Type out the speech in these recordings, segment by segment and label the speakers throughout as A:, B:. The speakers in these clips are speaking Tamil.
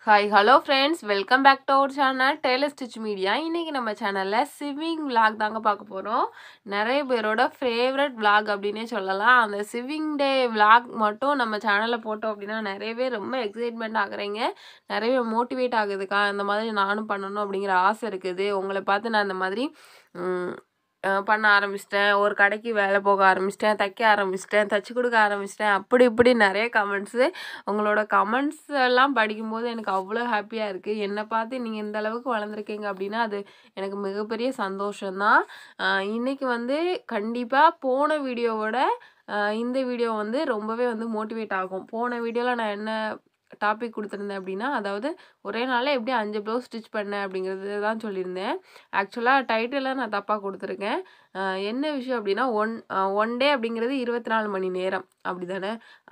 A: hi hello friends welcome back to our channel tailor stitch media இன்றைக்கி நம்ம சேனலில் சிவிங் vlog தாங்க பார்க்க போகிறோம் நிறைய பேரோட ஃபேவரட் vlog அப்படின்னே சொல்லலாம் அந்த சிவிங் டே vlog மட்டும் நம்ம சேனலில் போட்டோம் அப்படின்னா நிறைய பேர் ரொம்ப எக்ஸைட்மெண்ட் ஆகுறீங்க நிறைய பேர் மோட்டிவேட் ஆகுதுக்கா இந்த மாதிரி நானும் பண்ணணும் அப்படிங்கிற ஆசை இருக்குது உங்களை பார்த்து நான் இந்த மாதிரி ம், அஹ் பண்ண ஆரம்பிச்சிட்டேன் ஒரு கடைக்கு வேலை போக ஆரம்பிச்சிட்டேன் தைக்க ஆரம்பிச்சிட்டேன் தச்சு கொடுக்க ஆரம்பிச்சிட்டேன் அப்படி இப்படி நிறைய கமெண்ட்ஸு உங்களோட கமெண்ட்ஸ் எல்லாம் படிக்கும்போது எனக்கு அவ்வளோ ஹாப்பியாக இருக்குது என்னை பார்த்து நீங்கள் இந்த அளவுக்கு வளர்ந்துருக்கீங்க அப்படின்னா அது எனக்கு மிகப்பெரிய சந்தோஷம்தான் ஆஹ் இன்னைக்கு வந்து கண்டிப்பாக போன வீடியோவோட ஆஹ் இந்த வீடியோ வந்து ரொம்பவே வந்து மோட்டிவேட் ஆகும் போன வீடியோவில் நான் என்ன டாபிக் கொடுத்துருந்தேன் அப்படின்னா அதாவது ஒரே நாளில் எப்படி அஞ்சு ப்ளவுஸ் ஸ்டிச் பண்ணேன் அப்படிங்கிறது தான் சொல்லியிருந்தேன் ஆக்சுவலாக டைட்டிலாக நான் தப்பாக கொடுத்துருக்கேன் ஆஹ் என்ன விஷயம் அப்படின்னா ஒன் ஒன் டே அப்படிங்கிறது இருபத்தி நாலு மணி நேரம் அப்படி தானே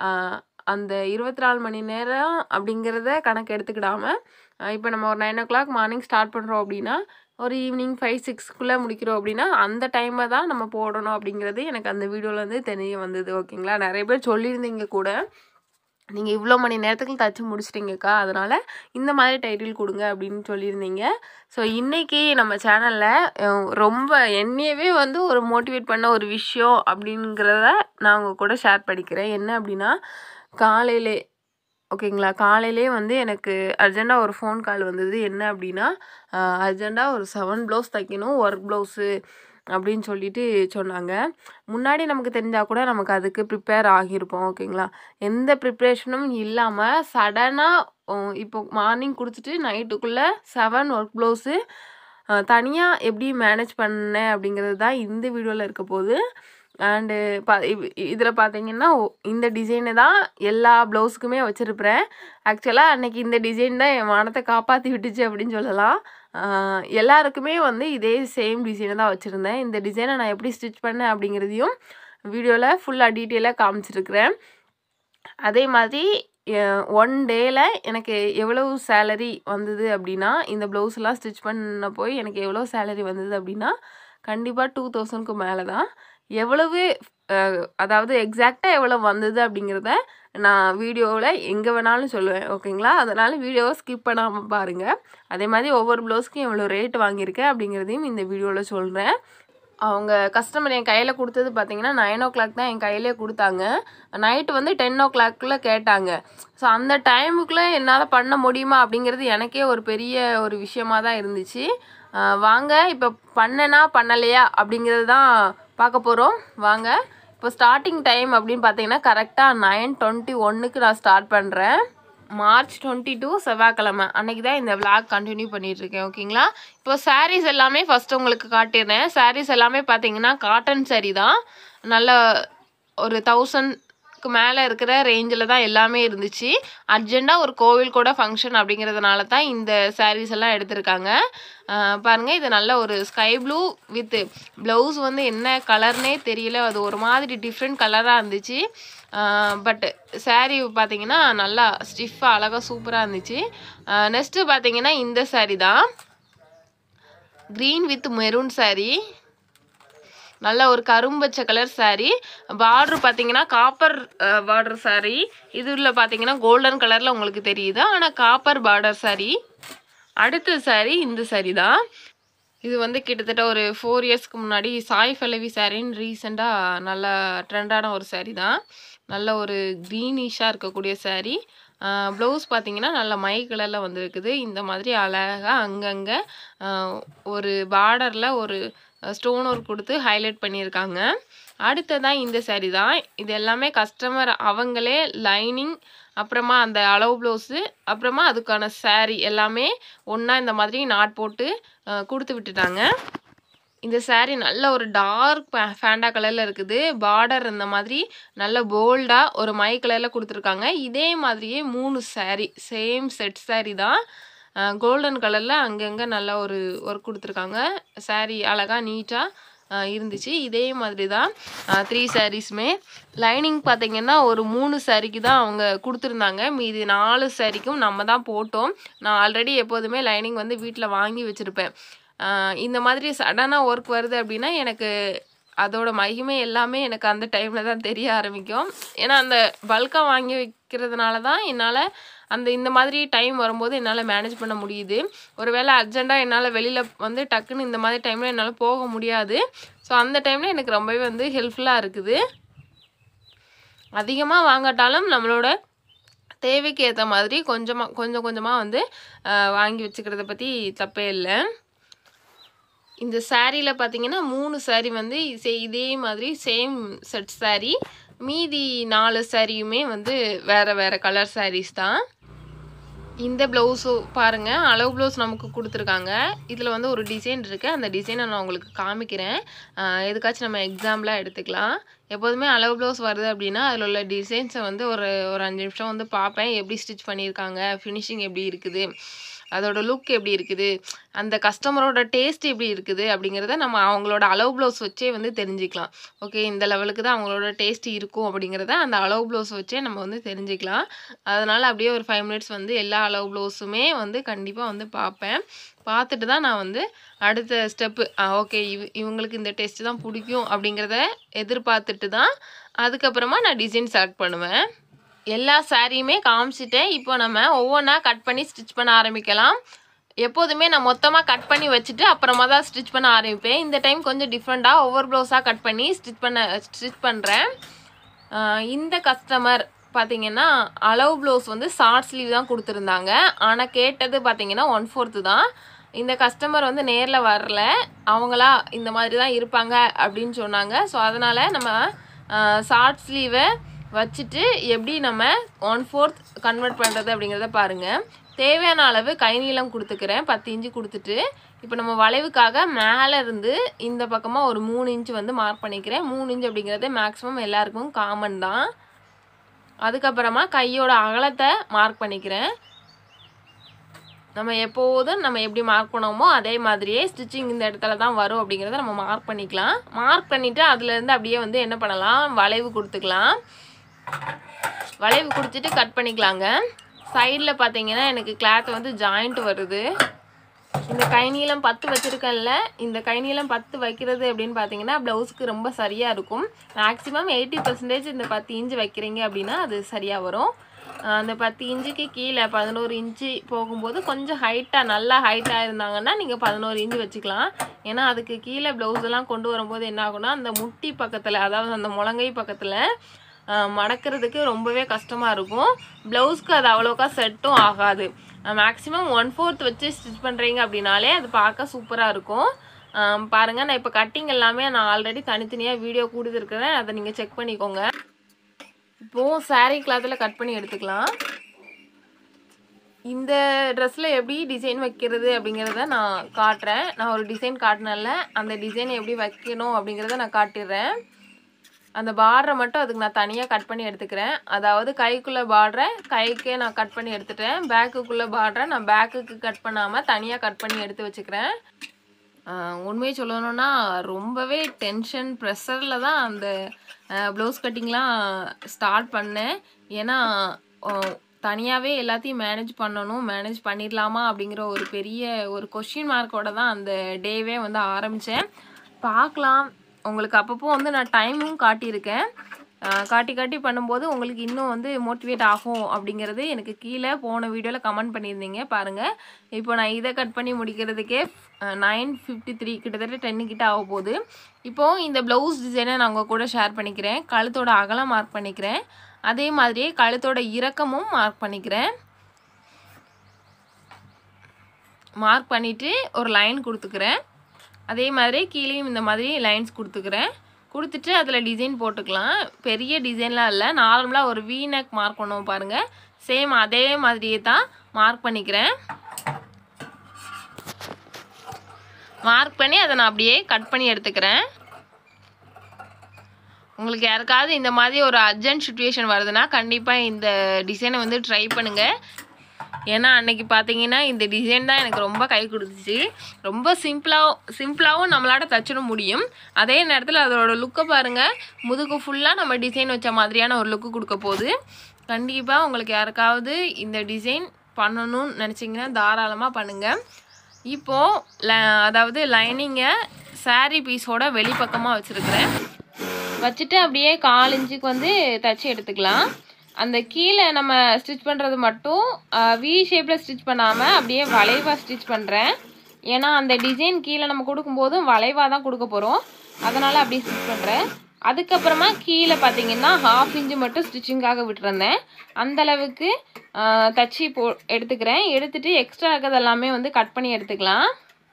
A: அந்த இருபத்தி நாலு மணி நேரம் அப்படிங்கிறத கணக்கு எடுத்துக்கிடாமல் இப்போ நம்ம ஒரு nine o'clock morning start பண்ணுறோம் அப்படின்னா ஒரு ஈவினிங் ஃபைவ் சிக்ஸ்க்குள்ளே முடிக்கிறோம் அப்படின்னா அந்த டைமை தான் நம்ம போடணும் அப்படிங்கிறது எனக்கு அந்த வீடியோவில் வந்து தெரிய வந்தது ஓகேங்களா நிறைய பேர் சொல்லியிருந்தீங்க கூட நீங்கள் இவ்வளோ மணி நேரத்துக்கு தச்சு முடிச்சிட்டிங்கக்கா அதனால் இந்த மாதிரி டைட்டில் கொடுங்க அப்படின்னு சொல்லியிருந்தீங்க ஸோ இன்றைக்கி நம்ம சேனலில் ரொம்ப என்னையவே வந்து ஒரு மோட்டிவேட் பண்ண ஒரு விஷயம் அப்படிங்கிறத நான் உங்கள் கூட ஷேர் பண்ணிக்கிறேன் என்ன அப்படின்னா காலையிலே ஓகேங்களா காலையிலே வந்து எனக்கு அர்ஜெண்ட்டாக ஒரு ஃபோன் கால் வந்தது என்ன அப்படின்னா அர்ஜெண்ட்டாக ஒரு செவன் ப்ளவுஸ் தைக்கணும் ஒர்க் ப்ளவுஸு அப்படின்னு சொல்லிட்டு சொன்னாங்க முன்னாடி நமக்கு தெரிஞ்சால் கூட நமக்கு அதுக்கு ப்ரிப்பேர் ஆகியிருப்போம் ஓகேங்களா எந்த ப்ரிப்ரேஷனும் இல்லாமல் சடனாக இப்போ மார்னிங் கொடுத்துட்டு நைட்டுக்குள்ளே செவன் ஒர்க் ப்ளவுஸு தனியாக எப்படி மேனேஜ் பண்ணேன் அப்படிங்கிறது தான் இந்த வீடியோவில் இருக்க போகுது அண்டு பா இதில் பார்த்தீங்கன்னா ஒ- இந்த டிசைனை தான் எல்லா ப்ளவுஸுக்குமே வச்சுருப்பேன் ஆக்சுவலாக அன்னைக்கு இந்த டிசைன் தான் என் மனத்தை காப்பாற்றி விட்டுச்சு அப்படின்னு சொல்லலாம் ஆஹ் எல்லாருக்குமே வந்து இதே சேம் டிசைனை தான் வச்சுருந்தேன் இந்த டிசைனை நான் எப்படி ஸ்டிச் பண்ணேன் அப்படிங்கிறதையும் வீடியோவில் ஃபுல்லாக டீட்டெயிலாக காமிச்சிருக்கிறேன் அதே மாதிரி ஒன் டேயில் எனக்கு எவ்வளவு சேலரி வந்தது அப்படின்னா இந்த ப்ளவுஸ்லாம் ஸ்டிச் பண்ண போய் எனக்கு எவ்வளோ சேலரி வந்தது அப்படின்னா கண்டிப்பாக டூ தௌசண்ட்க்கு மேலே தான் எவ்வளவு அஹ், அதாவது எக்ஸாக்டாக எவ்வளோ வந்தது அப்படிங்கிறத நான் வீடியோவில் எங்கே வேணாலும் சொல்லுவேன் ஓகேங்களா அதனால் வீடியோவை ஸ்கிப் பண்ணாமல் பாருங்கள் அதே மாதிரி ஒவ்வொரு ப்ளவுஸ்க்கும் எவ்வளோ ரேட் வாங்கியிருக்கேன் அப்படிங்கிறதையும் இந்த வீடியோவில் சொல்கிறேன் அவங்க கஸ்டமர் என் கையில் கொடுத்தது பார்த்தீங்கன்னா நைன் ஓ கிளாக் தான் என் கையிலே கொடுத்தாங்க நைட்டு வந்து டென் ஓ கிளாக்குள்ளே கேட்டாங்க ஸோ அந்த டைமுக்குள்ளே என்னால் பண்ண முடியுமா அப்படிங்கிறது எனக்கே ஒரு பெரிய ஒரு விஷயமா தான் இருந்துச்சு ஆஹ் வாங்க இப்போ பண்ணனா பண்ணலையா அப்படிங்கிறது தான் பார்க்க போகிறோம் வாங்க இப்போ ஸ்டார்டிங் டைம் அப்படின்னு பார்த்தீங்கன்னா கரெக்டாக நைன் டுவெண்ட்டி ஒன்றுக்கு நான் ஸ்டார்ட் பண்ணுறேன் மார்ச் டுவெண்ட்டி டூ செவ்வாய்க்கிழமை அன்னைக்கு தான் இந்த vlog கண்டினியூ பண்ணிட்டு இருக்கேன் ஓகேங்களா இப்போ sarees எல்லாமே ஃபஸ்ட்டு உங்களுக்கு காட்டிடுறேன் sarees எல்லாமே பார்த்தீங்கன்னா காட்டன் saree தான் நல்ல ஒரு தௌசண்ட்க்கு மேலே இருக்கிற ரேஞ்சில் தான் எல்லாமே இருந்துச்சு அர்ஜெண்ட்டாக ஒரு கோவில் கூட ஃபங்க்ஷன் அப்படிங்கிறதுனால தான் இந்த sarees எல்லாம் எடுத்திருக்காங்க ஆஹ் பாருங்க இது நல்ல ஒரு ஸ்கை ப்ளூ வித் ப்ளவுஸ் வந்து என்ன கலர்னே தெரியல அது ஒரு மாதிரி டிஃப்ரெண்ட் கலராக இருந்துச்சு பட் saree பார்த்தீங்கன்னா நல்லா ஸ்டிஃபாக அழகாக சூப்பராக இருந்துச்சு நெக்ஸ்ட்டு பார்த்தீங்கன்னா இந்த saree தான் க்ரீன் வித் மெரூன் saree நல்ல ஒரு கரும்பச்சை கலர் saree பார்டர் பார்த்தீங்கன்னா காப்பர் பார்டர் saree இதுல பார்த்தீங்கன்னா கோல்டன் கலரில் உங்களுக்கு தெரியுது ஆனால் காப்பர் பார்டர் saree அடுத்த saree இந்த saree தான் இது வந்து கிட்டத்தட்ட ஒரு ஃபோர் இயர்ஸ்க்கு முன்னாடி சாய் ஃபலவி சாரின்னு ரீசெண்டாக நல்ல ட்ரெண்டான ஒரு saree தான் நல்ல ஒரு க்ரீனிஷாக இருக்கக்கூடிய saree ப்ளவுஸ் பார்த்தீங்கன்னா நல்ல மை கலரில் வந்திருக்குது இந்த மாதிரி அழகாக அங்கங்கே ஒரு பார்டரில் ஒரு ஸ்டோன் ஒர்க் கொடுத்து ஹைலைட் பண்ணியிருக்காங்க அடுத்ததான் இந்த saree தான் இது எல்லாமே கஸ்டமர் அவங்களே லைனிங் அப்புறமா அந்த அளவு ப்ளவுஸு அப்புறமா அதுக்கான saree எல்லாமே ஒன்றா இந்த மாதிரி நாட் போட்டு அஹ், கொடுத்து விட்டுட்டாங்க இந்த saree நல்ல ஒரு டார்க் ஃபேண்டா கலரில் இருக்குது பார்டர் இந்த மாதிரி நல்ல போல்டாக ஒரு மை கலரில் கொடுத்துருக்காங்க இதே மாதிரியே மூணு saree சேம் செட் saree தான் கோல்டன் கலரில் அங்கங்கே நல்ல ஒரு ஒர்க் கொடுத்துருக்காங்க saree அழகாக நீட்டாக இருந்துச்சு இதே மாதிரி தான் த்ரீ சாரீஸுமே லைனிங் பார்த்தீங்கன்னா ஒரு மூணு சாரிக்கு தான் அவங்க கொடுத்துருந்தாங்க மீதி நாலு சாரிக்கும் நம்ம தான் போட்டோம் நான் ஆல்ரெடி எப்போதுமே லைனிங் வந்து வீட்டில் வாங்கி வச்சுருப்பேன் ஆஹ் இந்த மாதிரி சடனாக ஒர்க் வருது அப்படின்னா எனக்கு அதோட மகிமை எல்லாமே எனக்கு அந்த டைமில் தான் தெரிய ஆரம்பிக்கும் ஏன்னா அந்த பல்காக வாங்கி வைக்கிறதுனால தான் என்னால் அந்த இந்த மாதிரி டைம் வரும்போது என்னால் மேனேஜ் பண்ண முடியுது ஒருவேளை அர்ஜெண்ட்டாக என்னால் வெளியில் வந்து டக்குன்னு இந்த மாதிரி டைமில் என்னால் போக முடியாது ஸோ அந்த டைமில் எனக்கு ரொம்பவே வந்து ஹெல்ப்ஃபுல்லாக இருக்குது அதிகமாக வாங்காட்டாலும் நம்மளோட தேவைக்கு ஏற்ற மாதிரி கொஞ்சமாக கொஞ்சம் கொஞ்சமாக வந்து ஆஹ், வாங்கி வச்சுக்கிறத பற்றி தப்பே இல்லை இந்த சாரியில் பார்த்தீங்கன்னா மூணு saree வந்து சே- இதே மாதிரி சேம் செட் saree மீதி நாலு சாரியுமே வந்து வேறு வேறு கலர் sarees தான் இந்த ப்ளவுஸும் பாருங்கள் அளவு ப்ளவுஸ் நமக்கு கொடுத்துருக்காங்க இதில் வந்து ஒரு டிசைன் இருக்குது அந்த டிசைனை நான் உங்களுக்கு காமிக்கிறேன் ஆஹ் எதுக்காச்சும் நம்ம எக்ஸாம்பிளாக எடுத்துக்கலாம் எப்போதுமே அளவு ப்ளவுஸ் வருது அப்படின்னா அதில் உள்ள டிசைன்ஸை வந்து ஒரு ஒரு அஞ்சு நிமிஷம் வந்து பார்ப்பேன் எப்படி ஸ்டிச் பண்ணியிருக்காங்க ஃபினிஷிங் எப்படி இருக்குது அதோட லுக் எப்படி இருக்குது அந்த கஸ்டமரோட டேஸ்ட் எப்படி இருக்குது அப்படிங்கிறத நம்ம அவங்களோட அளவு ப்ளவுஸ் வச்சே வந்து தெரிஞ்சுக்கலாம் ஓகே இந்த லெவலுக்கு தான் அவங்களோட டேஸ்ட் இருக்கும் அப்படிங்கிறத அந்த அளவு ப்ளவுஸ் வச்சே நம்ம வந்து தெரிஞ்சுக்கலாம் அதனால் அப்படியே ஒரு ஃபைவ் மினிட்ஸ் வந்து எல்லா அளவு ப்ளவுஸுமே வந்து கண்டிப்பாக வந்து பார்ப்பேன் பார்த்துட்டு தான் நான் வந்து அடுத்த ஸ்டெப்பு ஓகே இவ இவங்களுக்கு இந்த டேஸ்ட்டு தான் பிடிக்கும் அப்படிங்கிறத எதிர்பார்த்துட்டு தான் அதுக்கப்புறமா நான் டிசைன் செலக்ட் பண்ணுவேன் எல்லா சாரியுமே காமிச்சிட்டேன் இப்போ நம்ம ஒவ்வொன்றா கட் பண்ணி ஸ்டிச் பண்ண ஆரம்பிக்கலாம் எப்போதுமே நான் மொத்தமாக கட் பண்ணி வச்சுட்டு அப்புறமா தான் ஸ்டிச் பண்ண ஆரம்பிப்பேன் இந்த டைம் கொஞ்சம் டிஃப்ரெண்ட்டாக ஒவ்வொரு ப்ளவுஸாக கட் பண்ணி ஸ்டிச் பண்ண ஸ்டிச் பண்ணுறேன் இந்த கஸ்டமர் பார்த்தீங்கன்னா அளவு ப்ளவுஸ் வந்து ஷார்ட் ஸ்லீவ் தான் கொடுத்துருந்தாங்க ஆனால் கேட்டது பார்த்தீங்கன்னா ஒன் ஃபோர்த்து தான் இந்த கஸ்டமர் வந்து நேரில் வரல அவங்களா இந்த மாதிரி தான் இருப்பாங்க அப்படின்னு சொன்னாங்க ஸோ அதனால் நம்ம ஷார்ட் ஸ்லீவை வச்சுட்டு எப்படி நம்ம ஒன் ஃபோர்த் கன்வெர்ட் பண்ணுறது அப்படிங்கிறத பாருங்கள் தேவையான அளவு கை நீளம் கொடுத்துக்கிறேன் பத்து இன்ச்சு கொடுத்துட்டு இப்போ நம்ம வளைவுக்காக மேலே இருந்து இந்த பக்கமாக ஒரு மூணு இன்ச்சு வந்து மார்க் பண்ணிக்கிறேன் மூணு இன்ச் அப்படிங்கிறது மேக்ஸிமம் எல்லாருக்கும் காமன் தான் அதுக்கப்புறமா கையோட அகலத்தை மார்க் பண்ணிக்கிறேன் நம்ம எப்போதும் நம்ம எப்படி மார்க் பண்ணோமோ அதே மாதிரியே ஸ்டிச்சிங் இந்த இடத்துல தான் வரும் அப்படிங்கிறத நம்ம மார்க் பண்ணிக்கலாம் மார்க் பண்ணிவிட்டு அதுலேருந்து அப்படியே வந்து என்ன பண்ணலாம் வளைவு கொடுத்துக்கலாம் வளைவு கொடுத்துட்டு கட் பண்ணிக்கலாங்க சைடில் பார்த்தீங்கன்னா எனக்கு கிளாத் வந்து ஜாயிண்ட் வருது இந்த கை நீளம் பத்து வச்சுருக்கேன்ல இந்த கை நீளம் பத்து வைக்கிறது அப்படின்னு பார்த்தீங்கன்னா ப்ளவுஸுக்கு ரொம்ப சரியாக இருக்கும் மேக்ஸிமம் எயிட்டி பர்சன்டேஜ் இந்த பத்து இன்ச்சு வைக்கிறீங்க அப்படின்னா அது சரியாக வரும் ஆஹ் அந்த பத்து இன்ச்சுக்கு கீழே பதினோரு இன்ச்சு போகும்போது கொஞ்சம் ஹைட்டாக நல்லா ஹைட்டாக இருந்தாங்கன்னா நீங்கள் பதினோரு இன்ச்சு வச்சுக்கலாம் ஏன்னா அதுக்கு கீழே ப்ளவுஸ் எல்லாம் கொண்டு வரும்போது என்ன ஆகும்னா அந்த முட்டி பக்கத்தில் அதாவது அந்த முழங்கை பக்கத்தில் மடக்கிறதுக்கு ரொம்பவே கஷ்டமாக இருக்கும் ப்ளவுஸ்க்கு அது அவ்வளோக்கா செட்டும் ஆகாது மேக்ஸிமம் ஒன் ஃபோர்த் வச்சு ஸ்டிச் பண்ணுறீங்க அப்படின்னாலே அது பார்க்க சூப்பராக இருக்கும் ஆம், பாருங்க நான் இப்போ கட்டிங் எல்லாமே நான் ஆல்ரெடி தனித்தனியாக வீடியோ கொடுத்துருக்குறேன் அதை நீங்கள் செக் பண்ணிக்கோங்க இப்போது saree கிளாத்தில் கட் பண்ணி எடுத்துக்கலாம் இந்த ட்ரெஸ்ஸில் எப்படி டிசைன் வைக்கிறது அப்படிங்கிறத நான் காட்டுறேன் நான் ஒரு டிசைன் காட்டினேன்ல அந்த டிசைன் எப்படி வைக்கணும் அப்படிங்கிறத நான் காட்டிடுறேன் அந்த பார்டரை மட்டும் அதுக்கு நான் தனியாக கட் பண்ணி எடுத்துக்கிறேன் அதாவது கைக்குள்ளே பார்டரை கைக்கே நான் கட் பண்ணி எடுத்துட்டேன் பேக்குக்குள்ளே பார்டரை நான் பேக்குக்கு கட் பண்ணாமல் தனியாக கட் பண்ணி எடுத்து வச்சுக்கிறேன் ஆஹ் உண்மையை சொல்லணும்னா ரொம்பவே டென்ஷன் ப்ரெஷரில் தான் அந்த ப்ளவுஸ் கட்டிங்லாம் ஸ்டார்ட் பண்ணேன் ஏன்னா தனியாகவே எல்லாத்தையும் மேனேஜ் பண்ணணும் மேனேஜ் பண்ணிடலாமா அப்படிங்கிற ஒரு பெரிய ஒரு கொஷின் மார்க்கோட தான் அந்த டேவே வந்து ஆரம்பித்தேன் பார்க்கலாம் உங்களுக்கு அப்பப்போ வந்து நான் டைமும் காட்டியிருக்கேன் ஆஹ் காட்டி காட்டி பண்ணும்போது உங்களுக்கு இன்னும் வந்து மோட்டிவேட் ஆகும் அப்படிங்கிறது எனக்கு கீழே போன வீடியோவில் கமெண்ட் பண்ணியிருந்தீங்க பாருங்கள் இப்போ நான் இதை கட் பண்ணி முடிக்கிறதுக்கே நைன் ஃபிஃப்டி த்ரீ கிட்டத்தட்ட டென்னு கிட்ட ஆக போகுது இப்போது இந்த ப்ளவுஸ் டிசைனை நான் உங்கள் கூட ஷேர் பண்ணிக்கிறேன் கழுத்தோட அகலம் மார்க் பண்ணிக்கிறேன் அதே மாதிரியே கழுத்தோட இறக்கமும் மார்க் பண்ணிக்கிறேன் மார்க் பண்ணிவிட்டு ஒரு லைன் கொடுத்துக்கிறேன் அதே மாதிரி கீழேயும் இந்த மாதிரி லைன்ஸ் கொடுத்துக்கிறேன் கொடுத்துட்டு அதில் டிசைன் போட்டுக்கலாம் பெரிய டிசைன்லாம் இல்லை நார்மலாக ஒரு வீனக் மார்க் பண்ணுவோம் பாருங்கள் சேம் அதே மாதிரியே தான் மார்க் பண்ணிக்கிறேன் மார்க் பண்ணி அதை நான் அப்படியே கட் பண்ணி எடுத்துக்கிறேன் உங்களுக்கு யாருக்காவது இந்த மாதிரி ஒரு அர்ஜென்ட் சுச்சுவேஷன் வருதுன்னா கண்டிப்பாக இந்த டிசைனை வந்து ட்ரை பண்ணுங்கள் ஏன்னா அன்னைக்கு பார்த்தீங்கன்னா இந்த டிசைன் தான் எனக்கு ரொம்ப கை கொடுத்துச்சு ரொம்ப சிம்பிளாக சிம்பிளாகவும் நம்மளால தச்சிட முடியும் அதே நேரத்தில் அதோட லுக்கை பாருங்கள் முதுகு ஃபுல்லாக நம்ம டிசைன் வச்ச மாதிரியான ஒரு லுக்கு கொடுக்க போகுது கண்டிப்பாக உங்களுக்கு யாருக்காவது இந்த டிசைன் பண்ணணும்னு நினச்சிங்கன்னா தாராளமாக பண்ணுங்கள் இப்போது ல அதாவது லைனிங்கை saree பீஸோட வெளிப்பக்கமாக வச்சுருக்கிறேன் வச்சுட்டு அப்படியே கால் இன்ச்சுக்கு வந்து தச்சு எடுத்துக்கலாம் அந்த கீழே நம்ம ஸ்டிச் பண்ணுறது மட்டும் வி ஷேப்பில் ஸ்டிச் பண்ணாமல் அப்படியே வளைவாக ஸ்டிச் பண்ணுறேன் ஏன்னா அந்த டிசைன் கீழே நம்ம கொடுக்கும்போதும் வளைவாக தான் கொடுக்க போகிறோம் அதனால் அப்படி ஸ்டிச் பண்ணுறேன் அதுக்கப்புறமா கீழே பார்த்தீங்கன்னா ஹாஃப் இன்ச்சு மட்டும் ஸ்டிச்சிங்காக விட்டுருந்தேன் அந்த அளவுக்கு ஆஹ், தச்சு போ எடுத்துக்கிறேன் எடுத்துட்டு எக்ஸ்ட்ரா இருக்கிறது எல்லாமே வந்து கட் பண்ணி எடுத்துக்கலாம்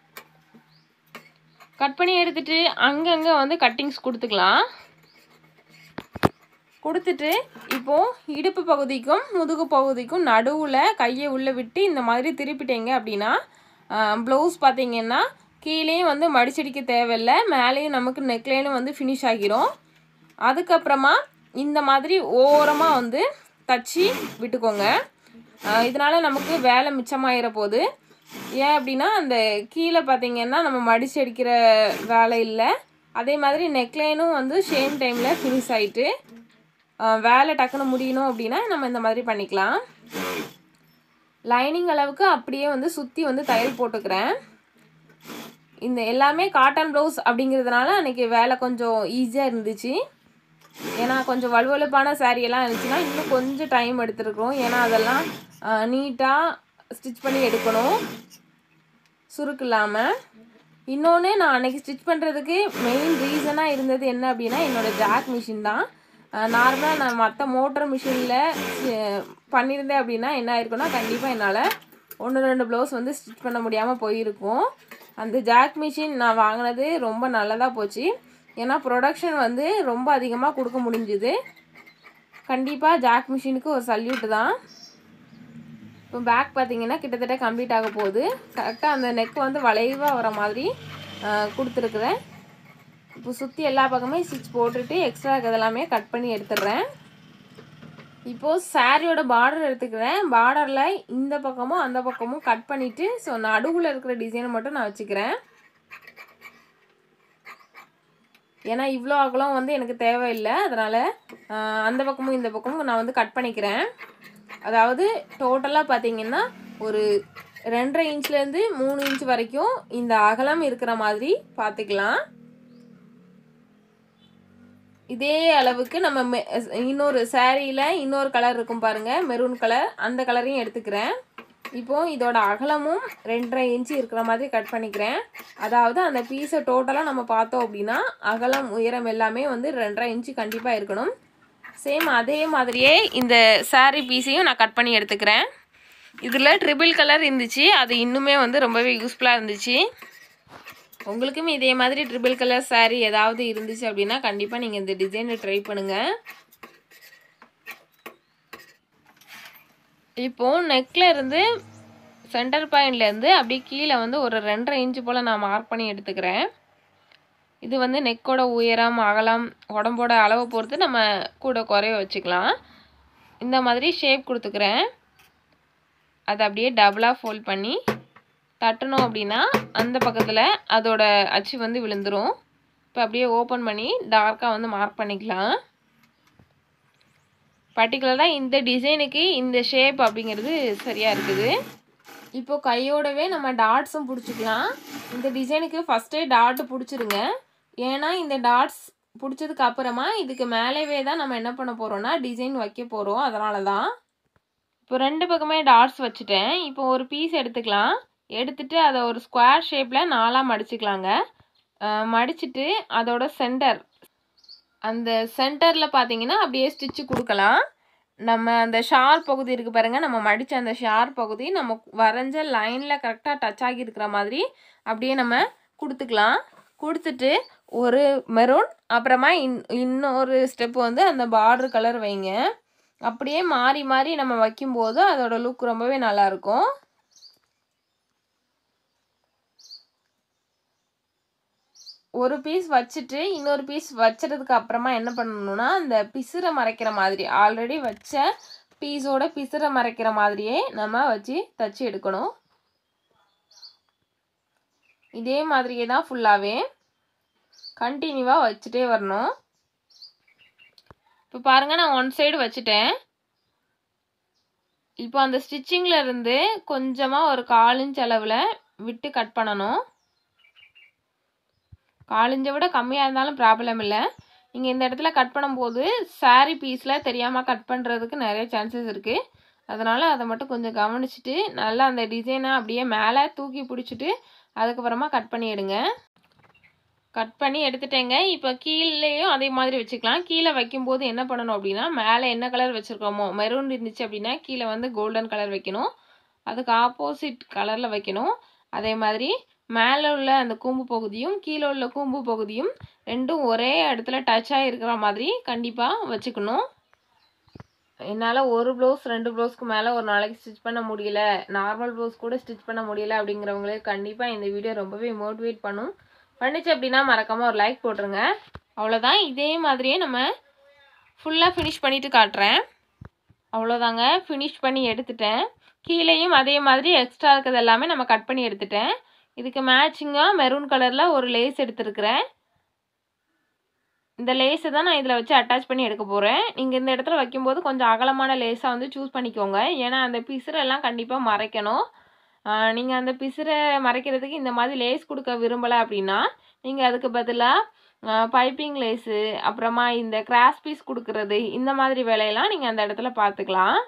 A: கட் பண்ணி எடுத்துட்டு அங்கங்கே வந்து கட்டிங்ஸ் கொடுத்துக்கலாம் கொடுத்துட்டு இப்போ இடுப்பு பகுதிக்கும் முதுகு பகுதிக்கும் நடுவில் கையை உள்ளே விட்டு இந்த மாதிரி திருப்பிட்டீங்க அப்படின்னா ப்ளவுஸ் பார்த்தீங்கன்னா கீழேயும் வந்து மடிச்சடிக்க தேவையில்லை மேலேயும் நமக்கு நெக்லைனும் வந்து ஃபினிஷ் ஆகிரும் அதுக்கப்புறமா இந்த மாதிரி ஓரமாக வந்து தச்சு விட்டுக்கோங்க ஆஹ் இதனால நமக்கு வேலை மிச்சமாயிர போகுது ஏன் அப்படின்னா அந்த கீழே பார்த்தீங்கன்னா நம்ம மடிச்சு அடிக்கிற வேலை இல்லை அதே மாதிரி நெக்லைனும் வந்து சேம் டைமில் ஃபினிஷ் ஆயிட்டு ஆஹ் வேலை டக்குன்னு முடியணும் அப்படின்னா நம்ம இந்த மாதிரி பண்ணிக்கலாம் லைனிங் அளவுக்கு அப்படியே வந்து சுற்றி வந்து தையல் போட்டுக்கிறேன் இந்த எல்லாமே காட்டன் ப்ளவுஸ் அப்படிங்கிறதுனால அன்றைக்கி வேலை கொஞ்சம் ஈஸியாக இருந்துச்சு ஏன்னா கொஞ்சம் வலுவலுப்பான saree எல்லாம் இருந்துச்சுன்னா இன்னும் கொஞ்சம் டைம் எடுத்துருக்குறோம் ஏன்னா அதெல்லாம் நீட்டாக ஸ்டிச் பண்ணி எடுக்கணும் சுருக்கு இல்லாமல் இன்னொன்று நான் அன்னைக்கு ஸ்டிச் பண்ணுறதுக்கு மெயின் ரீசனாக இருந்தது என்ன அப்படின்னா என்னோடய ஜாக் மிஷின் தான் நார்மலாக நான் மற்ற மோட்டர் மிஷினில் பண்ணியிருந்தேன் அப்படின்னா என்ன ஆயிருக்குன்னா கண்டிப்பாக என்னால் ஒன்று ரெண்டு ப்ளவுஸ் வந்து ஸ்டிச் பண்ண முடியாமல் போயிருக்கும் அந்த ஜாக் மிஷின் நான் வாங்கினது ரொம்ப நல்லதாக போச்சு ஏன்னா ப்ரொடக்ஷன் வந்து ரொம்ப அதிகமாக கொடுக்க முடிஞ்சுது கண்டிப்பாக ஜாக் மிஷினுக்கு ஒரு சல்யூட் தான் இப்போ பேக் பார்த்தீங்கன்னா கிட்டத்தட்ட கம்ப்ளீட் ஆக போகுது கரெக்டாக அந்த நெக் வந்து வளைவாக வர மாதிரி ஆஹ், கொடுத்துருக்குறேன் இப்போ சுற்றி எல்லா பக்கமே ஸ்டிச் போட்டுட்டு எக்ஸ்ட்ரா இருக்கிறதெல்லாமே கட் பண்ணி எடுத்துடுறேன் இப்போது சாரியோட பார்டர் எடுத்துக்கிறேன் பார்டரில் இந்த பக்கமும் அந்த பக்கமும் கட் பண்ணிவிட்டு ஸோ நடுவில் இருக்கிற டிசைனை மட்டும் நான் வச்சுக்கிறேன் ஏன்னா இவ்வளோ அகலம் வந்து எனக்கு தேவையில்லை அதனால் அந்த பக்கமும் இந்த பக்கமும் நான் வந்து கட் பண்ணிக்கிறேன் அதாவது டோட்டலாக பார்த்தீங்கன்னா ஒரு ரெண்டரை இன்ச்லேருந்து மூணு இன்ச் வரைக்கும் இந்த அகலம் இருக்கிற மாதிரி பார்த்துக்கலாம் இதே அளவுக்கு நம்ம மெ இன்னொரு சாரியில் இன்னொரு கலர் இருக்கும் பாருங்கள் மெரூன் கலர் அந்த கலரையும் எடுத்துக்கிறேன் இப்போ இதோட அகலமும் ரெண்டரை இன்ச்சு இருக்கிற மாதிரி கட் பண்ணிக்கிறேன் அதாவது அந்த பீஸை டோட்டலாக நம்ம பார்த்தோம் அப்படின்னா அகலம் உயரம் எல்லாமே வந்து ரெண்டரை இன்ச்சு கண்டிப்பாக இருக்கணும் சேம் அதே மாதிரியே இந்த saree பீஸையும் நான் கட் பண்ணி எடுத்துக்கிறேன் இதில் ட்ரிபிள் கலர் இருந்துச்சு அது இன்னுமே வந்து ரொம்பவே யூஸ்ஃபுல்லாக இருந்துச்சு உங்களுக்குமே இதே மாதிரி ட்ரிபிள் கலர் saree ஏதாவது இருந்துச்சு அப்படின்னா கண்டிப்பாக நீங்கள் இந்த டிசைனை ட்ரை பண்ணுங்கள் இப்போது நெக்கில் இருந்து சென்டர் பாயிண்ட்லேருந்து அப்படியே கீழே வந்து ஒரு ரெண்டரை இன்ச்சு போல் நான் மார்க் பண்ணி எடுத்துக்கிறேன் இது வந்து நெக்கோட உயரம் அகலம் உடம்போட அளவை பொறுத்து நம்ம கூட குறைய வச்சுக்கலாம் இந்த மாதிரி ஷேப் கொடுத்துக்கிறேன் அதை அப்படியே டபுளாக ஃபோல்ட் பண்ணி தட்டணும் அப்படின்னா அந்த பக்கத்தில் அதோட அச்சு வந்து விழுந்துரும் இப்போ அப்படியே ஓப்பன் பண்ணி டார்க்காக வந்து மார்க் பண்ணிக்கலாம் பர்டிகுலராக இந்த டிசைனுக்கு இந்த ஷேப் அப்படிங்கிறது சரியாக இருக்குது இப்போ கையோடவே நம்ம டாட்ஸும் பிடிச்சிக்கலாம் இந்த டிசைனுக்கு ஃபஸ்ட்டே டாட்டு பிடிச்சிருங்க ஏன்னா இந்த டாட்ஸ் பிடிச்சதுக்கு அப்புறமா இதுக்கு மேலேவே தான் நம்ம என்ன பண்ண போகிறோம்னா டிசைன் வைக்க போகிறோம் அதனால தான் இப்போ ரெண்டு பக்கமே டாட்ஸ் வச்சுட்டேன் இப்போ ஒரு பீஸ் எடுத்துக்கலாம் எடுத்துட்டு அதை ஒரு ஸ்கொயர் ஷேப்பில் நாலாக மடிச்சுக்கலாங்க அஹ் மடிச்சிட்டு அதோட சென்டர் அந்த சென்டரில் பார்த்தீங்கன்னா அப்படியே ஸ்டிச்சு கொடுக்கலாம் நம்ம அந்த ஷார் பகுதி இருக்குது பாருங்கள் நம்ம மடித்த அந்த ஷார் பகுதி நம்ம வரைஞ்ச லைனில் கரெக்டாக டச் ஆகி இருக்கிற மாதிரி அப்படியே நம்ம கொடுத்துக்கலாம் கொடுத்துட்டு ஒரு மெரூன் அப்புறமா இன் இன்னொரு ஸ்டெப் வந்து அந்த பார்டர் கலர் வைங்க அப்படியே மாறி மாறி நம்ம வைக்கும்போது அதோட லுக் ரொம்பவே நல்லாயிருக்கும் ஒரு பீஸ் வச்சுட்டு இன்னொரு பீஸ் வச்சதுக்கு அப்புறமா என்ன பண்ணணும்னா அந்த பிசுரை மறைக்கிற மாதிரி ஆல்ரெடி வச்ச பீஸோட பிசுரை மறைக்கிற மாதிரியே நம்ம வச்சு தச்சு எடுக்கணும் இதே மாதிரியே தான் ஃபுல்லாகவே கண்டினியூவாக வச்சுட்டே வரணும் இப்போ பாருங்கள் நான் ஒன் சைடு வச்சுட்டேன் இப்போ அந்த ஸ்டிச்சிங்கில் இருந்து கொஞ்சமாக ஒரு கால் இன்ச் அளவில் விட்டு கட் பண்ணணும் கால் இன்ச்சை விட கம்மியாக இருந்தாலும் ப்ராப்ளம் இல்லை நீங்கள் இந்த இடத்துல கட் பண்ணும்போது saree பீஸில் தெரியாமல் கட் பண்ணுறதுக்கு நிறைய சான்சஸ் இருக்குது அதனால் அதை மட்டும் கொஞ்சம் கவனிச்சுட்டு நல்லா அந்த டிசைனை அப்படியே மேலே தூக்கி பிடிச்சிட்டு அதுக்கப்புறமா கட் பண்ணி எடுங்க கட் பண்ணி எடுத்துட்டேங்க இப்போ கீழேயும் அதே மாதிரி வச்சுக்கலாம் கீழே வைக்கும்போது என்ன பண்ணணும் அப்படின்னா மேலே என்ன கலர் வச்சுருக்கோமோ மெரூன் இருந்துச்சு அப்படின்னா கீழே வந்து கோல்டன் கலர் வைக்கணும் அதுக்கு ஆப்போசிட் கலரில் வைக்கணும் அதே மாதிரி மேலே உள்ள அந்த கூம்பு பகுதியும் கீழே உள்ள கூம்பு பகுதியும் ரெண்டும் ஒரே இடத்துல டச் ஆகிருக்கிற மாதிரி கண்டிப்பாக வச்சுக்கணும் என்னால் ஒரு ப்ளவுஸ் ரெண்டு ப்ளவுஸ்க்கு மேலே ஒரு நாளைக்கு ஸ்டிச் பண்ண முடியல நார்மல் ப்ளவுஸ் கூட ஸ்டிச் பண்ண முடியல அப்படிங்கிறவங்களுக்கு கண்டிப்பாக இந்த வீடியோ ரொம்பவே மோட்டிவேட் பண்ணும் பண்ணிச்சு அப்படின்னா மறக்காமல் ஒரு லைக் போட்டுருங்க அவ்வளோதான் இதே மாதிரியே நம்ம ஃபுல்லாக ஃபினிஷ் பண்ணிவிட்டு காட்டுறேன் அவ்வளோதாங்க ஃபினிஷ் பண்ணி எடுத்துட்டேன் கீழேயும் அதே மாதிரி எக்ஸ்ட்ரா இருக்கிறது எல்லாமே நம்ம கட் பண்ணி எடுத்துட்டேன் இதுக்கு மேட்சிங்காக மெரூன் கலரில் ஒரு லேஸ் எடுத்துருக்கிறேன் இந்த லேஸை தான் நான் இதில் வச்சு அட்டாச் பண்ணி எடுக்க போகிறேன் நீங்கள் இந்த இடத்துல வைக்கும்போது கொஞ்சம் அகலமான லேஸாக வந்து சூஸ் பண்ணிக்கோங்க ஏன்னா அந்த பிசுரெல்லாம் கண்டிப்பாக மறைக்கணும் நீங்கள் அந்த பிசுரை மறைக்கிறதுக்கு இந்த மாதிரி லேஸ் கொடுக்க விரும்பலை அப்படின்னா நீங்கள் அதுக்கு பதிலாக பைப்பிங் லேஸு அப்புறமா இந்த கிராஸ் பீஸ் கொடுக்கறது இந்த மாதிரி வேலையெல்லாம் நீங்கள் அந்த இடத்துல பார்த்துக்கலாம்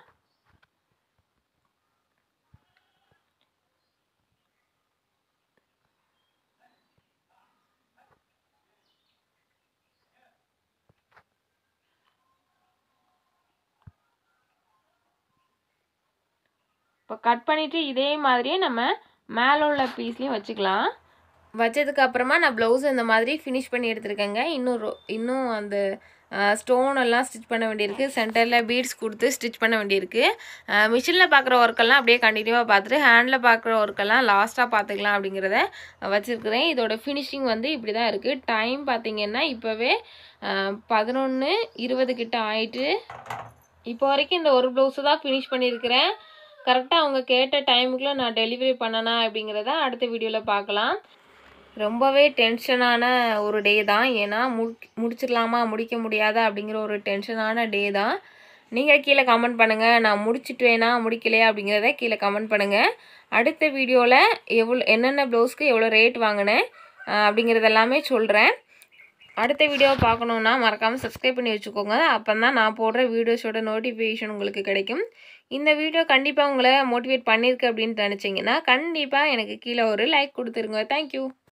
A: இப்போ கட் பண்ணிவிட்டு இதே மாதிரியே நம்ம மேலே உள்ள பீஸ்லேயும் வச்சுக்கலாம் வச்சதுக்கு அப்புறமா நான் ப்ளவுஸ் இந்த மாதிரி ஃபினிஷ் பண்ணி எடுத்துருக்கேங்க இன்னும் ரொ இன்னும் அந்த ஸ்டோன் எல்லாம் ஸ்டிச் பண்ண வேண்டியிருக்கு சென்டரில் பீட்ஸ் கொடுத்து ஸ்டிச் பண்ண வேண்டியிருக்கு மிஷினில் பார்க்குற ஒர்க்கெல்லாம் அப்படியே கண்டினியூவாக பார்த்துட்டு ஹேண்டில் பார்க்குற ஒர்க்கெல்லாம் லாஸ்ட்டாக பார்த்துக்கலாம் அப்படிங்கிறத வச்சுருக்கிறேன் இதோட ஃபினிஷிங் வந்து இப்படி தான் இருக்குது டைம் பார்த்திங்கன்னா இப்போவே பதினொன்று இருபது கிட்ட ஆயிட்டு இப்போ வரைக்கும் இந்த ஒரு ப்ளவுஸு தான் ஃபினிஷ் பண்ணியிருக்கிறேன் கரெக்டாக அவங்க கேட்ட டைமுக்குள்ளே நான் டெலிவரி பண்ணனா அப்படிங்கிறத அடுத்த வீடியோவில் பார்க்கலாம் ரொம்பவே டென்ஷனான ஒரு டே தான் ஏன்னா முடி முடிச்சிடலாமா முடிக்க முடியாதா அப்படிங்கிற ஒரு டென்ஷனான டே தான் நீங்கள் கீழே கமெண்ட் பண்ணுங்கள் நான் முடிச்சிட்டேனா முடிக்கலையா அப்படிங்கிறத கீழே கமெண்ட் பண்ணுங்கள் அடுத்த வீடியோவில் எவ்வளோ என்னென்ன ப்ளவுஸ்க்கு எவ்வளோ ரேட் வாங்கினேன் அப்படிங்கிறது எல்லாமே சொல்கிறேன் அடுத்த வீடியோ பார்க்கணுன்னா மறக்காமல் சப்ஸ்கிரைப் பண்ணி வச்சுக்கோங்க அப்போ தான் நான் போடுற வீடியோஸோட நோட்டிஃபிகேஷன் உங்களுக்கு கிடைக்கும் இந்த வீடியோ கண்டிப்பாக உங்களை மோட்டிவேட் பண்ணியிருக்கு அப்படின்னு நினச்சிங்கன்னா கண்டிப்பாக எனக்கு கீழே ஒரு லைக் கொடுத்துருங்க தேங்க்யூ